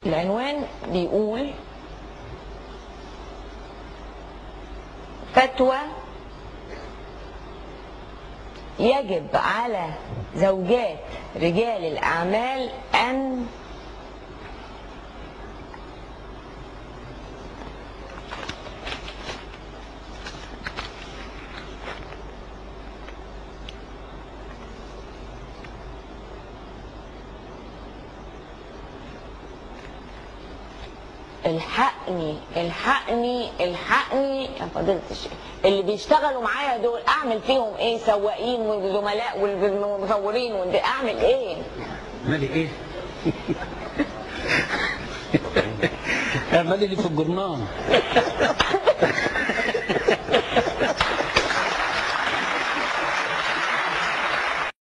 العنوان بيقول فتوى يجب على زوجات رجال الأعمال أن الحقني الحقني الحقني يا فضيلة الشيخ اللي بيشتغلوا معايا دول اعمل فيهم ايه سواقين والزملاء والمصورين والد- اعمل ايه مالي ايه؟ اعملي لي في الجرنان